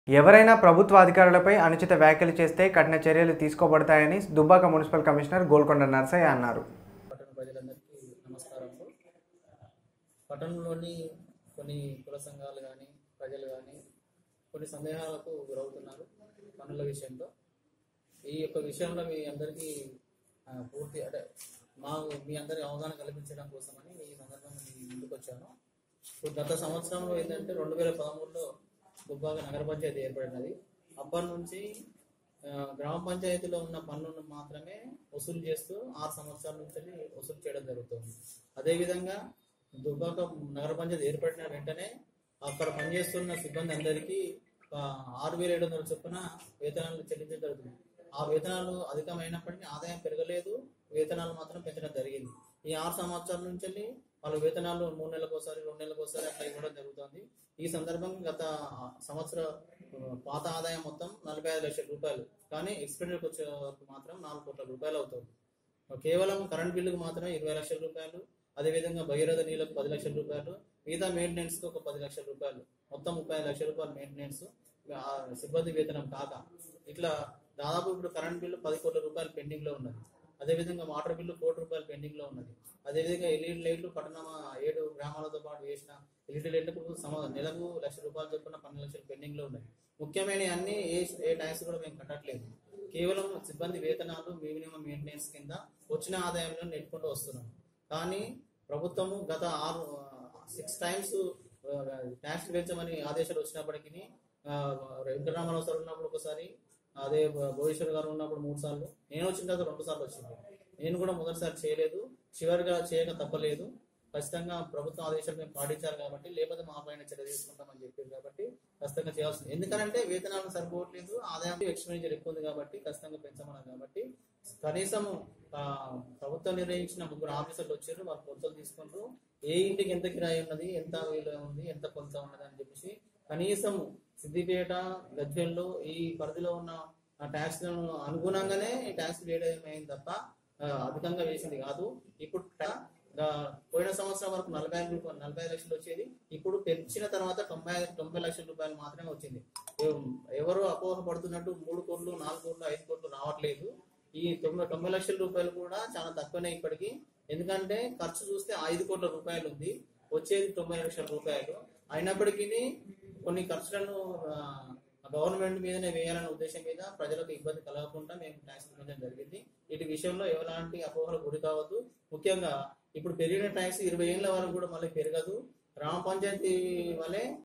ఎవరైనా ప్రభుత్వ అధికారులపై అనుచిత వ్యాఖ్యలు చేస్తే కఠిన చర్యలు తీసుకోబడతాయని దుబ్బాక మున్సిపల్ కమిషనర్ గోల్కొండ నర్సయ్య అన్నారు పట్టణ ప్రజలందరికీ నమస్కారములు పట్టణంలోని కొన్ని కుల సంఘాలు కానీ ప్రజలు కానీ కొన్ని సందేహాలకు గురవుతున్నారు పనుల విషయంలో ఈ యొక్క విషయంలో మీ అందరికీ ఆ, పూర్తి అంటే మా మీ అందరి అవగాహన కల్పించడం కోసమని ఈ సందర్భంగా మీ ముందుకు వచ్చాను ఇప్పుడు గత సంవత్సరంలో ఏంటంటే రెండు వేల పదమూడులో దుబ్బాక నగర పంచాయతీ ఏర్పడినది అప్పటి నుంచి ఆ, గ్రామ పంచాయతీలో ఉన్న పన్నును మాత్రమే వసూలు చేస్తూ ఆరు సంవత్సరాల నుంచి వసూలు చేయడం జరుగుతుంది అదేవిధంగా దుబ్బాక నగర పంచాయతీ ఏర్పడిన వెంటనే అక్కడ పనిచేస్తున్న సిబ్బంది అందరికీ ఆ, ఆరు వేల ఏడు వందల చొప్పున వేతనాలు చెల్లించడం జరుగుతుంది ఆ వేతనాలు అధికమైనప్పటికీ ఆదాయం పెరగలేదు వేతనాలు మాత్రం పెంచడం జరిగింది ఈ ఆరు సంవత్సరాల నుంచి వెళ్ళి వాళ్ళ వేతనాలు మూడు నెలలకు ఒకసారి రెండు నెలలకు ఒకసారి అట్లా ఇవ్వడం జరుగుతుంది ఈ సందర్భంగా గత సంవత్సర ఆ, పాత ఆదాయం మొత్తం నలభై ఐదు లక్షల రూపాయలు కానీ ఎక్స్పెండిచర్కి వచ్చే వరకు మాత్రం నాలుగు కోట్ల రూపాయలు అవుతుంది కేవలం కరెంట్ బిల్లుకు మాత్రమే ఇరవై లక్షల రూపాయలు అదేవిధంగా భగీరథ నీళ్ళకు పది లక్షల రూపాయలు మిగతా మెయింటెనెన్స్ కి ఒక పది లక్షల రూపాయలు మొత్తం ముప్పై ఐదు లక్షల రూపాయలు మెయింటెనెన్స్ ఆ సిబ్బంది వేతనం కాక ఇట్లా దాదాపు ఇప్పుడు కరెంట్ బిల్లు పది కోట్ల రూపాయలు పెండింగ్ లో ఉన్నది అదేవిధంగా వాటర్ బిల్లు కోటి రూపాయలు పెండింగ్ లో ఉన్నది అదేవిధంగా ఎల్ఈడి లైట్లు పట్టణ ఏడు గ్రామాలతో పాటు వేసిన ఎల్ఈడి లైట్లకు సమ నెలకు లక్ష రూపాయలు చొప్పున పన్నెండు లక్షలు పెండింగ్ లో ఉన్నాయి ముఖ్యమైన అన్ని ఏ ఏ ట్యాక్స్ కూడా మేము కట్టట్లేదు కేవలం సిబ్బంది వేతనాలు మినిమం మెయింటెనెన్స్ కింద వచ్చిన ఆదాయంలో నెట్టుకుంటూ వస్తున్నాం కానీ ప్రభుత్వము గత ఆరు సిక్స్ టైమ్స్ ట్యాక్స్ పెంచమని ఆదేశాలు వచ్చినప్పటికీ వెంకటరామారావు సార్ ఉన్నప్పుడు ఒకసారి అదే భువనేశ్వర్ గారు ఉన్నప్పుడు మూడు సార్లు నేను వచ్చిన తర్వాత రెండు సార్లు వచ్చింది నేను కూడా మొదటిసారి చేయలేదు చివరిగా చేయక తప్పలేదు ఖచ్చితంగా ప్రభుత్వం ఆదేశాలు మేము పాటించారు కాబట్టి లేకపోతే మా పైన చర్య తీసుకుంటామని చెప్పారు కాబట్టి ఖచ్చితంగా చేయాల్సింది ఎందుకంటే వేతనాలు సరిపోవట్లేదు ఆదాయం ఎక్స్పెండిచర్ ఎక్కువ ఉంది కాబట్టి ఖచ్చితంగా పెంచమన్నారు కాబట్టి కనీసం ఆ, ప్రభుత్వం నిర్ణయించిన ముగ్గురు ఆఫీసర్లు వచ్చారు వాళ్ళు కొలతలు తీసుకుంటూ ఏ ఇంటికి ఎంత కిరాయి ఉన్నది ఎంత విలువ ఉంది ఎంత కొలత ఉన్నది అని చెప్పేసి కనీసం సిద్దిపేట గజ్వెల్లో ఈ పరిధిలో ఉన్న ట్యాక్స్ అనుగుణంగానే ఈ ట్యాక్స్ వేయడం అయింది తప్ప ఆ, అధికంగా వేసింది కాదు ఇప్పుడు ట- ఆ, పోయిన సంవత్సరం వరకు నలభై ఐదు రూపాయలు నలభై ఐదు లక్షలు వచ్చేది ఇప్పుడు పెంచిన తర్వాత తొంభై ఐదు తొంభై లక్షల రూపాయలు మాత్రమే వచ్చింది ఎవ- ఎవరు అపోహ పడుతున్నట్టు మూడు కోట్లు నాలుగు కోట్లు ఐదు కోట్లు రావట్లేదు ఈ తొంభై తొంభై లక్షల రూపాయలు కూడా చాలా తక్కువనే ఇప్పటికి ఎందుకంటే ఖర్చు చూస్తే ఐదు కోట్ల రూపాయలు ఉంది వచ్చేది తొంభై లక్షల రూపాయలు అయినప్పటికీ కొన్ని ఖర్చులను గవర్నమెంట్ మీదనే వేయాలనే ఉద్దేశం మీద ప్రజలకు ఇబ్బంది కలగకుండా మేము ట్యాక్స్ పెంచడం జరిగింది ఇటు విషయంలో ఎలాంటి అపోహలకు గురి కావద్దు ముఖ్యంగా ఇప్పుడు పెరిగిన ట్యాక్స్ ఇరవై ఏళ్ళ వరకు కూడా మళ్ళీ పెరగదు గ్రామ పంచాయతీ వలె